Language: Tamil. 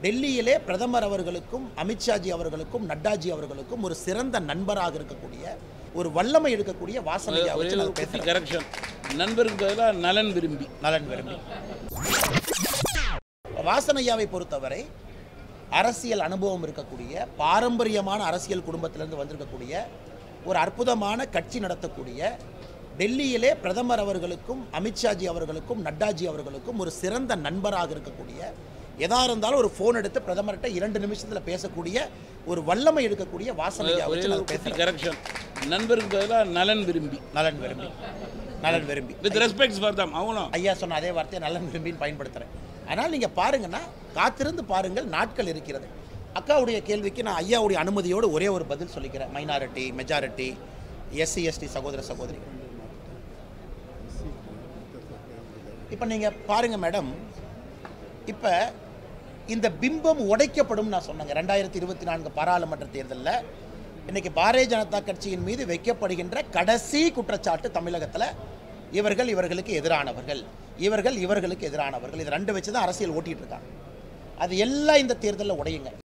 டெல்லியிலே பிரதமர் அவர்களுக்கும் அமித்ஷாஜி அவர்களுக்கும் நட்டாஜி அவர்களுக்கும் ஒரு சிறந்த நண்பராக இருக்கக்கூடிய ஒரு வல்லமை இருக்கக்கூடிய வாசனையை ஒரே வச்சு ஒரு நான் குட்டி பேசுகிறேன் கரெக்ஷன் நண்பருக்கு பதிலாக நலன் விரும்பி நலன் விரும்பி வாசனையாவை பொறுத்தவரை அரசியல் அனுபவம் இருக்கக்கூடிய பாரம்பரியமான அரசியல் குடும்பத்திலிருந்து வந்திருக்கக்கூடிய ஒரு அற்புதமான கட்சி நடத்தக்கூடிய டெல்லியிலே பிரதமர் அவர்களுக்கும் அமித்ஷாஜி அவர்களுக்கும் நட்டாஜி அவர்களுக்கும் ஒரு சிறந்த நண்பராக இருக்கக்கூடிய எதா இருந்தாலும் ஒரு ஃபோன் எடுத்து பிரதமர்கிட்ட இரண்டு நிமிஷத்தில் பேசக்கூடிய ஒரு வல்லமை இருக்கக்கூடிய வாசனையா ஒரே வச்சு ஒரு நான் குட்டி பேசுகிறேன் கரெக்ஷன் நண்பருக்கு பதிலாக நலன் விரும்பி நலன் விரும்பி நலன் விரும்பி வித் ரெஸ்பெக்ட்ஸ் ஃபார் தம் அவங்களும் ஐயா சொன்ன அதே வார்த்தையை நலன் விரும்பின்னு பயன்படுத்துகிறேன் அதனால் நீங்கள் பாருங்கன்னா காத்திருந்து பாருங்கள் நாட்கள் இருக்கிறது அக்காவுடைய கேள்விக்கு நான் ஐயாவுடைய அனுமதியோடு ஒரே ஒரு பதில் சொல்லிக்கிறேன் மைனாரிட்டி மெஜாரிட்டி எஸ்சி எஸ்டி சகோதர சகோதரி இப்போ நீங்கள் பாருங்கள் மேடம் இப்போ இந்த பிம்பம் உடைக்கப்படும் நான் சொன்னேங்க ரெண்டாயிரத்தி இருபத்தி நான்கு பாராளுமன்ற தேர்தலில் இன்னைக்கு பாரதிய ஜனதா கட்சியின் மீது வைக்கப்படுகின்ற கடைசி குற்றச்சாட்டு தமிழகத்தில் இவர்கள் இவர்களுக்கு எதிரானவர்கள் இவர்கள் இவர்களுக்கு எதிரானவர்கள் இது ரெண்டு வச்சு தான் அரசியல் ஓட்டிட்டு இருக்காங்க அது எல்லாம் இந்த தேர்தலில் உடையுங்க